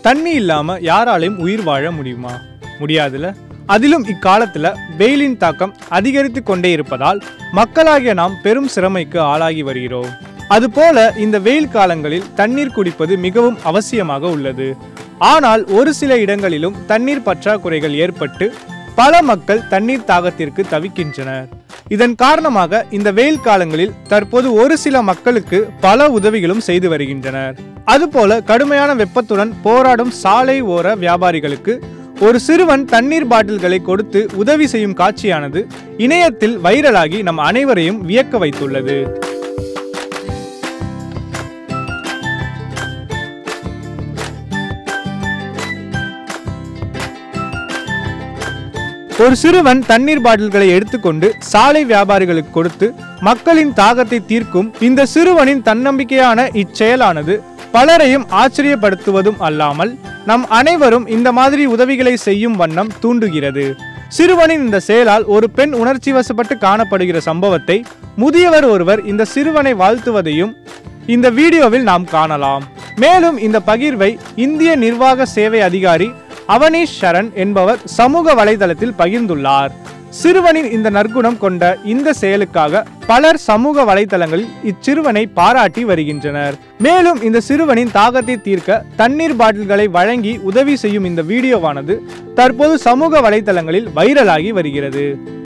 தண்ணி இல்லாம யாராலையும் உயிர் வாழ முடியுமா முடியாதுல அதிலும் இக்காலத்துல வெயிலின் தாக்கம் அதிகரித்து கொண்டே இருப்பதால் மக்களாகிய நாம் பெரும் சிரமைக்கு ஆளாகி வருகிறோம் அதுபோல இந்த வெயில் காலங்களில் தண்ணீர் குடிப்பது மிகவும் அவசியமாக உள்ளது ஆனால் ஒரு சில இடங்களிலும் தண்ணீர் பற்றாக்குறைகள் ஏற்பட்டு பல மக்கள் தண்ணீர் தாகத்திற்கு தவிக்கின்றனர் இதன் காரணமாக இந்த வெயில் காலங்களில் தற்போது ஒரு சில மக்களுக்கு பல உதவிகளும் செய்து வருகின்றனர் அதுபோல கடுமையான வெப்பத்துடன் போராடும் சாலை ஓர வியாபாரிகளுக்கு ஒரு சிறுவன் தண்ணீர் பாட்டில்களை கொடுத்து உதவி செய்யும் காட்சியானது இணையத்தில் வைரலாகி நம் அனைவரையும் வியக்க வைத்துள்ளது ஒரு சிறுவன் தண்ணீர் பாட்டில்களை எடுத்துக்கொண்டு சாலை வியாபாரிகளுக்கு கொடுத்து மக்களின் தாகத்தை தீர்க்கும் இந்த சிறுவனின் தன்னம்பிக்கையான இச்செயலானது பலரையும் ஆச்சரியப்படுத்துவதும் அல்லாமல் நம் அனைவரும் இந்த மாதிரி உதவிகளை செய்யும் வண்ணம் தூண்டுகிறது சிறுவனின் இந்த செயலால் ஒரு பெண் உணர்ச்சி வசப்பட்டு காணப்படுகிற சம்பவத்தை முதியவர் ஒருவர் இந்த சிறுவனை வாழ்த்துவதையும் இந்த வீடியோவில் நாம் காணலாம் மேலும் இந்த பகிர்வை இந்திய நிர்வாக சேவை அதிகாரி அவனீஷ் சரண் என்பவர் சமூக வலைதளத்தில் பகிர்ந்துள்ளார் சிறுவனின் இந்த நற்குணம் கொண்ட இந்த செயலுக்காக பலர் சமூக வலைதளங்களில் இச்சிறுவனை பாராட்டி வருகின்றனர் மேலும் இந்த சிறுவனின் தாகத்தை தீர்க்க தண்ணீர் பாட்டில்களை வழங்கி உதவி செய்யும் இந்த வீடியோவானது தற்போது சமூக வலைதளங்களில் வைரலாகி வருகிறது